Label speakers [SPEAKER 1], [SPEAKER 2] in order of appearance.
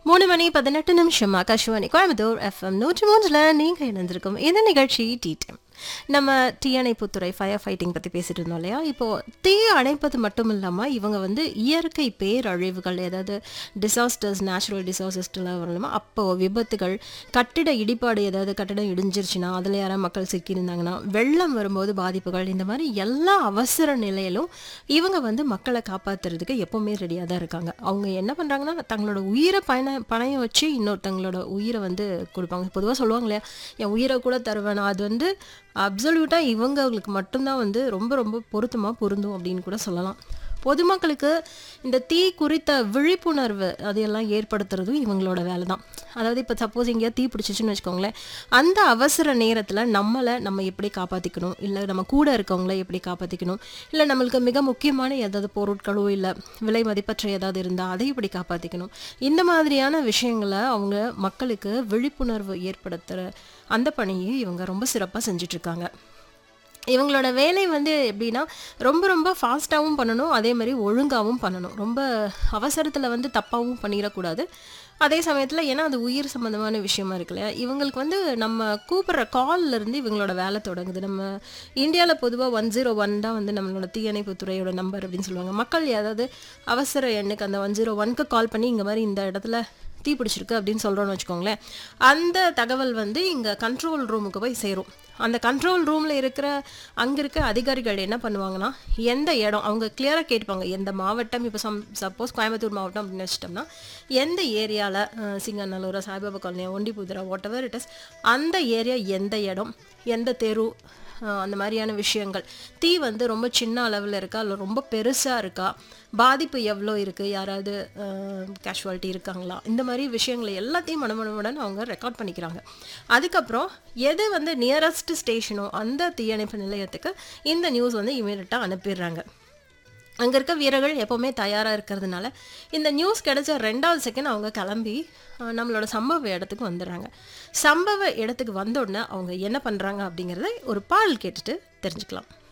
[SPEAKER 1] மூணு மணி பதினெட்டு நிமிஷம் ஆகாஷ்வாணி கோயம்புத்தூர் எஃப்எம் நூற்றி மூன்றில் நீங்கள் இணைந்திருக்கும் இந்த நிகழ்ச்சி டீ டைம் நம்ம தீ அணைப்புத்துறை ஃபயர் ஃபைட்டிங் பற்றி பேசிட்டு இருந்தோம் இல்லையா இப்போது தீ அணைப்பது மட்டும் இல்லாமல் இவங்க வந்து இயற்கை பேரழிவுகள் ஏதாவது டிசாஸ்டர்ஸ் நேச்சுரல் டிசாஸ்டர்ஸ்லாம் வரணுமா அப்போ விபத்துகள் கட்டிட இடிபாடு ஏதாவது கட்டிடம் இடிஞ்சிருச்சுன்னா அதில் யாராவது மக்கள் சிக்கியிருந்தாங்கன்னா வெள்ளம் வரும்போது பாதிப்புகள் இந்த மாதிரி எல்லா அவசர நிலையிலும் இவங்க வந்து மக்களை காப்பாற்றுறதுக்கு எப்போவுமே ரெடியாக தான் இருக்காங்க அவங்க என்ன பண்ணுறாங்கன்னா தங்களோட உயிரை பயண பணையம் வச்சு இன்னொருத்தங்களோட உயிரை வந்து கொடுப்பாங்க பொதுவாக சொல்லுவாங்க இல்லையா என் உயிரை கூட தருவேன் நான் அது வந்து அப்சல்யூட்டாக இவங்களுக்கு மட்டும்தான் வந்து ரொம்ப ரொம்ப பொருத்தமாக பொருந்தும் அப்படின்னு கூட சொல்லலாம் பொதுமக்களுக்கு இந்த தீ குறித்த விழிப்புணர்வு அதையெல்லாம் ஏற்படுத்துறதும் இவங்களோட வேலை தான் அதாவது இப்போ சப்போஸ் எங்கேயா தீ பிடிச்சிச்சுன்னு வச்சுக்கோங்களேன் அந்த அவசர நேரத்தில் நம்மளை நம்ம எப்படி காப்பாற்றிக்கணும் இல்லை நம்ம கூட இருக்கவங்கள எப்படி காப்பாற்றிக்கணும் இல்லை நம்மளுக்கு மிக முக்கியமான ஏதாவது பொருட்களோ இல்லை விலை மதிப்பற்ற ஏதாவது இருந்தால் அதை எப்படி காப்பாற்றிக்கணும் இந்த மாதிரியான விஷயங்களை அவங்க மக்களுக்கு விழிப்புணர்வு ஏற்படுத்துகிற அந்த பணியை இவங்க ரொம்ப சிறப்பாக செஞ்சிட்ருக்காங்க இவங்களோட வேலை வந்து எப்படின்னா ரொம்ப ரொம்ப ஃபாஸ்ட்டாகவும் பண்ணணும் அதே மாதிரி ஒழுங்காகவும் பண்ணணும் ரொம்ப அவசரத்தில் வந்து தப்பாகவும் பண்ணிடக்கூடாது அதே சமயத்தில் ஏன்னா அது உயிர் சம்மந்தமான விஷயமா இருக்குல்ல இவங்களுக்கு வந்து நம்ம கூப்பிட்ற கால்ல இருந்து இவங்களோட வேலை தொடங்குது நம்ம இந்தியாவில் பொதுவாக ஒன் ஜீரோ ஒன் தான் வந்து நம்மளோட தீயணைப்பு துறையோட நம்பர் அப்படின்னு சொல்லுவாங்க மக்கள் ஏதாவது அவசர எண்ணுக்கு அந்த ஒன் ஜீரோ ஒன்க்கு கால் பண்ணி இங்கே மாதிரி இந்த இடத்துல தீ பிடிச்சிருக்கு அப்படின்னு சொல்கிறோன்னு வச்சுக்கோங்களேன் அந்த தகவல் வந்து இங்கே கண்ட்ரோல் ரூமுக்கு போய் சேரும் அந்த கண்ட்ரோல் ரூமில் இருக்கிற அங்கே இருக்க அதிகாரிகள் என்ன பண்ணுவாங்கன்னா எந்த இடம் அவங்க கிளியராக கேட்பாங்க எந்த மாவட்டம் இப்போ சம் சப்போஸ் கோயம்புத்தூர் மாவட்டம் அப்படின்னு வச்சிட்டோம்னா எந்த ஏரியாவில் சிங்கநல்லூரா சாய்பாபா காலனியா ஒண்டிபுதுரா வாட் எவர் இட் இஸ் அந்த ஏரியா எந்த இடம் எந்த தெரு அஹ் அந்த மாதிரியான விஷயங்கள் தீ வந்து ரொம்ப சின்ன அளவில் இருக்கா இல்லை ரொம்ப பெருசாக இருக்கா பாதிப்பு எவ்வளோ இருக்குது யாராவது கேஷுவாலிட்டி இருக்காங்களா இந்த மாதிரி விஷயங்களை எல்லாத்தையும் மனமனமுடன் அவங்க ரெக்கார்ட் பண்ணிக்கிறாங்க அதுக்கப்புறம் எது வந்து நியரஸ்ட் ஸ்டேஷனோ அந்த தீயணைப்பு நிலையத்துக்கு இந்த நியூஸ் வந்து இமீடியட்டாக அனுப்பிடுறாங்க அங்கே இருக்க வீரர்கள் எப்போவுமே தயாராக இருக்கிறதுனால இந்த நியூஸ் கிடைச்ச ரெண்டாவது செகண்ட் அவங்க கிளம்பி அஹ், நம்மளோட சம்பவ இடத்துக்கு வந்துடுறாங்க சம்பவ இடத்துக்கு வந்த உடனே அவங்க என்ன பண்ணுறாங்க அப்படிங்கிறத ஒரு பாடல் கேட்டுட்டு தெரிஞ்சுக்கலாம்